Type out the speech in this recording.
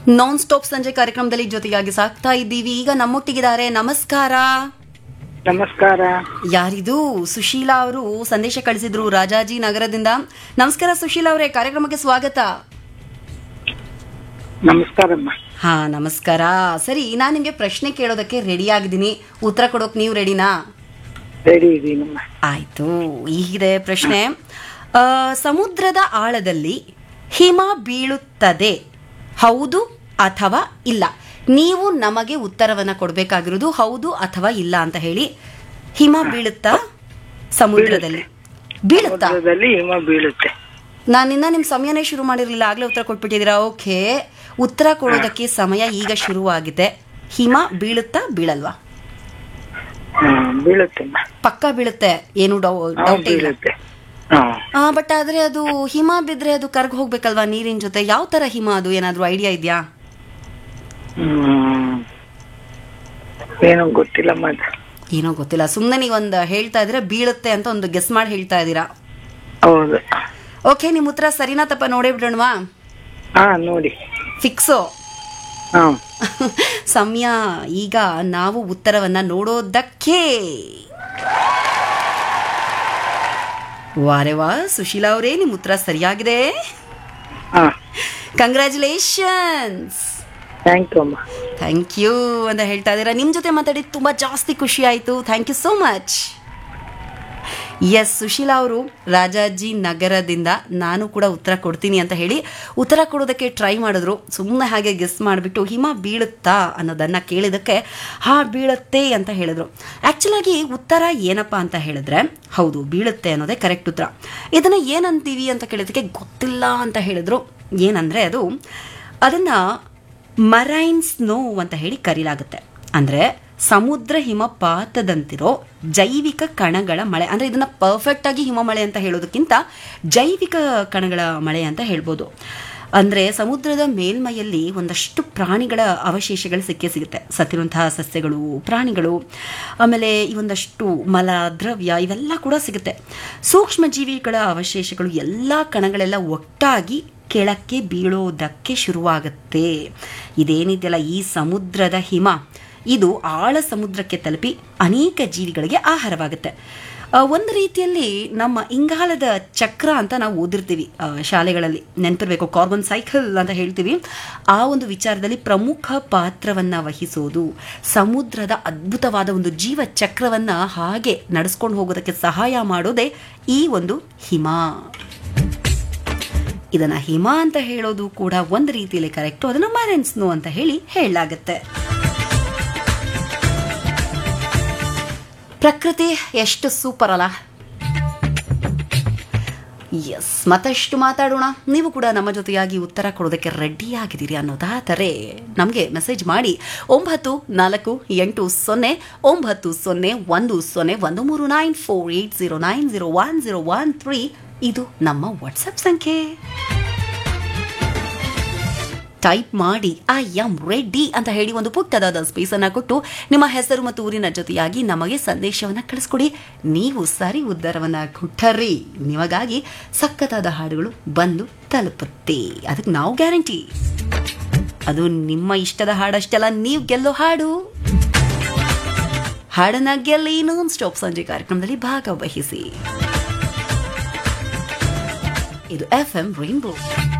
non stop ಸಂಜೆ ಕಾರ್ಯಕ್ರಮದಲ್ಲಿ ಜೊತೆಯಾಗಿ ಸಾಕ್ತಾ ಇದ್ದೀವಿ ಈಗ ನಮ್ಮೊಟ್ಟಿಗಿದ್ದಾರೆ ನಮಸ್ಕಾರ ನಮಸ್ಕಾರ ಯಾರಿದು ಸುಶೀಲಾ ಅವರು ಸಂದೇಶ ಕಳಿಸಿದ್ರು ರಾಜಾಜಿ ನಗರದಿಂದ ನಮಸ್ಕಾರ ಸುಶೀಲಾ ಅವರೇ ಕಾರ್ಯಕ್ರಮಕ್ಕೆ ಸ್ವಾಗತ ನಮಸ್ಕಾರಮ್ಮ ಹಾ ನಮಸ್ಕಾರ ಸರಿ ನಾನು ನಿಮ್ಗೆ ಪ್ರಶ್ನೆ ಕೇಳೋದಕ್ಕೆ ರೆಡಿ ಆಗಿದ್ದೀನಿ ಉತ್ತರ ಕೊಡೋಕ್ ನೀವು ರೆಡಿನಾ ರೆಡಿ ಇದೀನಮ್ಮ ಆಯ್ತು ಈಗಿದೆ ಪ್ರಶ್ನೆ ಆ, ಸಮುದ್ರದ ಆಳದಲ್ಲಿ ಹಿಮ ಬೀಳುತ್ತದೆ ಹೌದು ಅಥವಾ ಇಲ್ಲ ನೀವು ನಮಗೆ ಉತ್ತರವನ್ನ ಕೊಡಬೇಕಾಗಿರೋದು ಹೌದು ಅಥವಾ ಇಲ್ಲ ಅಂತ ಹೇಳಿ ಹಿಮ ಬೀಳುತ್ತಾ ಸಮುದ್ರದಲ್ಲಿ ಬೀಳುತ್ತಾ ಸಮುದ್ರದಲ್ಲಿ ಹಿಮ ಬೀಳುತ್ತೆ ನಾನಿನ್ನ ನಿಮ್ ಸಮಯನೇ ಶುರು ಮಾಡಿರ್ಲಿಲ್ಲ ಆಗ್ಲೇ ಉತ್ತರ ಕೊಟ್ಬಿಟ್ಟಿದ್ದೀರಾ ಓಕೆ ಉತ್ತರ ಕೊಡೋದಕ್ಕೆ ಸಮಯ ಈಗ ಶುರುವಾಗಿದೆ ಹಿಮ ಬೀಳುತ್ತಾ ಬೀಳಲ್ವಾ ಹ್ಮ್, ಬೀಳುತ್ತೆಮ್ಮ ಪಕ್ಕ ಬೀಳುತ್ತೆ ಏನು ಹಾ, ಡೌಟ್ ಇಲ್ಲ ಬೀಳುತ್ತೆ ಹಾ ಆ ಬಟ್ ಆದ್ರೆ ಅದು ಹಿಮ ಬಿದ್ರೆ ಅದು ಕರ್ಗ್ ಹೋಗ್ಬೇಕಲ್ವಾ ನೀರಿನ ಜೊತೆ ಯಾವ ತರ ಹಿಮ ಅದು ಏನಾದ್ರೂ ಐಡಿಯಾ ಇದೆಯಾ ಹ್ಮ್ ಏನೋ ಗೊತ್ತಿಲ್ಲಮ್ಮ ಅದು ಏನೋ ಗೊತ್ತಿಲ್ಲ ಸುಮ್ಮನೆ ನೀವೊಂದು ಹೇಳ್ತಾ ಇದ್ರೆ ಬೀಳುತ್ತೆ ಅಂತ ಒಂದು ಗೆಸ್ ಮಾಡಿ ಹೇಳ್ತಾ ಇದ್ದೀರಾ ಹೌದು ಓಕೆ ನಿಮ್ ಉತ್ತರ ಸರಿನಾ ತಪ್ಪ ನೋಡೇ ಬಿಡೋಣವಾ ಹಾ ನೋಡಿ ಫಿಕ್ಸು ಹಾ ಸಮಯ ಈಗ ನಾವು ಉತ್ತರವನ್ನ ನೋಡೋದಕ್ಕೆ ವಾರೆ ವಾ ಸುಶೀಲಾ ಅವರೇ ನಿಮ್ ಉತ್ತರ ಸರಿಯಾಗಿದೆ ಹಾ ಕಂಗ್ರ್ಯಾಚುಲೇಷನ್ಸ್ ಥ್ಯಾಂಕ್ ಯು ಅಮ್ಮ ಥ್ಯಾಂಕ್ ಯು ಅಂತ ಹೇಳ್ತಾ ಇದ್ದೀರಾ ನಿಮ್ಮ ಜೊತೆ ಮಾತಾಡಿ ತುಂಬ ಜಾಸ್ತಿ ಖುಷಿ ಆಯಿತು thank you so much S Sushila ಅವರು ರಾಜಾಜಿ ನಗರದಿಂದ ನಾನು ಕೂಡ ಉತ್ತರ ಕೊಡ್ತೀನಿ ಅಂತ ಹೇಳಿ ಉತ್ತರ ಕೊಡೋದಕ್ಕೆ ಟ್ರೈ ಮಾಡಿದ್ರು ಸುಮ್ಮನೆ ಹಾಗೆ ಗೆಸ್ ಮಾಡಿಬಿಟ್ಟು ಹಿಮ ಬೀಳುತ್ತಾ ಅನ್ನೋದನ್ನು ಕೇಳಿದಕ್ಕೆ ಹಾ ಬೀಳುತ್ತೆ ಅಂತ ಹೇಳಿದ್ರು ಆ್ಯಕ್ಚುಲಾಗಿ ಉತ್ತರ ಏನಪ್ಪ ಅಂತ ಹೇಳಿದ್ರೆ ಹೌದು ಬೀಳುತ್ತೆ ಅನ್ನೋದೇ ಕರೆಕ್ಟ್ ಉತ್ತರ ಇದನ್ನು ಏನಂತೀವಿ ಅಂತ ಕೇಳಿದಕ್ಕೆ ಗೊತ್ತಿಲ್ಲ ಅಂತ ಹೇಳಿದ್ರು ಏನಂದರೆ ಅದು ಅದನ್ನು ಮರೈನ್ ಸ್ನೋ ಅಂತ ಹೇಳಿ ಕರೀಲಾಗುತ್ತೆ ಅಂದ್ರೆ ಸಮುದ್ರ ಹಿಮಪಾತದಂತಿರೋ ಜೈವಿಕ ಕಣಗಳ ಮಳೆ ಅಂದ್ರೆ ಇದನ್ನ ಪರ್ಫೆಕ್ಟ್ ಆಗಿ ಹಿಮಮಳೆ ಅಂತ ಹೇಳೋದಕ್ಕಿಂತ ಜೈವಿಕ ಕಣಗಳ ಮಳೆ ಅಂತ ಹೇಳ್ಬೋದು ಅಂದ್ರೆ ಸಮುದ್ರದ ಮೇಲ್ಮೈಯಲ್ಲಿ ಒಂದಷ್ಟು ಪ್ರಾಣಿಗಳ ಅವಶೇಷಗಳು ಸಿಕ್ಕೇ ಸಿಗುತ್ತೆ ಸತ್ತಿರುವಂತಹ ಸಸ್ಯಗಳು ಪ್ರಾಣಿಗಳು ಆಮೇಲೆ ಈ ಒಂದಷ್ಟು ಮಲ ದ್ರವ್ಯ ಇವೆಲ್ಲ ಕೂಡ ಸಿಗುತ್ತೆ ಸೂಕ್ಷ್ಮ ಜೀವಿಗಳ ಅವಶೇಷಗಳು ಎಲ್ಲ ಕಣಗಳೆಲ್ಲ ಒಟ್ಟಾಗಿ ಕೆಳಕ್ಕೆ ಬೀಳೋದಕ್ಕೆ ಶುರುವಾಗುತ್ತೆ ಇದೇನಿದೆಯಲ್ಲ ಈ ಸಮುದ್ರದ ಹಿಮ ಇದು ಆಳ ಸಮುದ್ರಕ್ಕೆ ತಲುಪಿ ಅನೇಕ ಜೀವಿಗಳಿಗೆ ಆಹಾರವಾಗುತ್ತೆ ಆ, ಒಂದು ರೀತಿಯಲ್ಲಿ ನಮ್ಮ ಇಂಗಾಲದ ಚಕ್ರ ಅಂತ ನಾವು ಓದಿರ್ತೀವಿ ಆ, ಶಾಲೆಗಳಲ್ಲಿ ನೆನಪಿರ್ಬೇಕು ಕಾರ್ಬನ್ ಸೈಕಲ್ ಅಂತ ಹೇಳ್ತೀವಿ ಆ ಒಂದು ವಿಚಾರದಲ್ಲಿ ಪ್ರಮುಖ ಪಾತ್ರವನ್ನ ವಹಿಸೋದು ಸಮುದ್ರದ ಅದ್ಭುತವಾದ ಒಂದು ಜೀವ ಚಕ್ರವನ್ನ ಹಾಗೆ ನಡೆಸ್ಕೊಂಡು ಹೋಗೋದಕ್ಕೆ ಸಹಾಯ ಮಾಡೋದೇ ಈ ಒಂದು ಹಿಮ ಇದನ್ನ ಹಿಮ ಅಂತ ಹೇಳೋದು ಕೂಡ ಒಂದು ರೀತಿಯಲ್ಲಿ ಕರೆಕ್ಟು ಅದನ್ನ ಮರೈನ್ ಸ್ನೋ ಅಂತ ಹೇಳಿ ಹೇಳಲಾಗುತ್ತೆ ಪ್ರಕೃತಿ ಎಷ್ಟು ಸೂಪರ್ ಅಲ್ಲ ಎಸ್ ಮತ್ತಷ್ಟು ಮಾತಾಡೋಣ ನೀವು ಕೂಡ ನಮ್ಮ ಜೊತೆಯಾಗಿ ಉತ್ತರ ಕೊಡೋದಕ್ಕೆ ರೆಡಿ ಆಗಿದ್ದೀರಿ ಅನ್ನೋದಾದರೆ ನಮಗೆ ಮೆಸೇಜ್ ಮಾಡಿ ಒಂಬತ್ತು ನಾಲ್ಕು ಎಂಟು ಸೊನ್ನೆ ಒಂಬತ್ತು ಸೊನ್ನೆ ಒಂದು ಸೊನ್ನೆ ಒಂದು ಮೂರು nine four eight zero nine zero one zero one three ಇದು ನಮ್ಮ ವಾಟ್ಸಪ್ ಸಂಖ್ಯೆ ಟೈಪ್ ಮಾಡಿ ಐ ಆಮ್ ರೆಡಿ ಅಂತ ಹೇಳಿ ಒಂದು ಪುಟ್ಟದಾದ ಸ್ಪೇಸ್ ಅನ್ನ ಕೊಟ್ಟು ನಿಮ್ಮ ಹೆಸರು ಮತ್ತು ಊರಿನ ಜೊತೆಯಾಗಿ ನಮಗೆ ಸಂದೇಶವನ್ನ ಕಳಿಸ್ಕೊಡಿ ನೀವು ಸರಿ ಉತ್ತರವನ್ನ ಕೊಟ್ಟರಿ ನಿಮಗಾಗಿ ಸಖತ್ತಾದ ಹಾಡುಗಳು ಬಂದು ತಲುಪುತ್ತೆ ಅದಕ್ಕೆ ನಾವು ಗ್ಯಾರಂಟಿ ಅದು ನಿಮ್ಮ ಇಷ್ಟದ ಹಾಡಷ್ಟೆಲ್ಲ ನೀವು ಗೆಲ್ಲೋ ಹಾಡು ಹಾಡನ್ನ ಗೆಲ್ಲಿ ನಾನ್ ಸ್ಟಾಪ್ ಸಂಜೆ ಕಾರ್ಯಕ್ರಮದಲ್ಲಿ ಭಾಗವಹಿಸಿ ಇದು ಎಫ್ ಎಂ ರೈನ್ಬೋ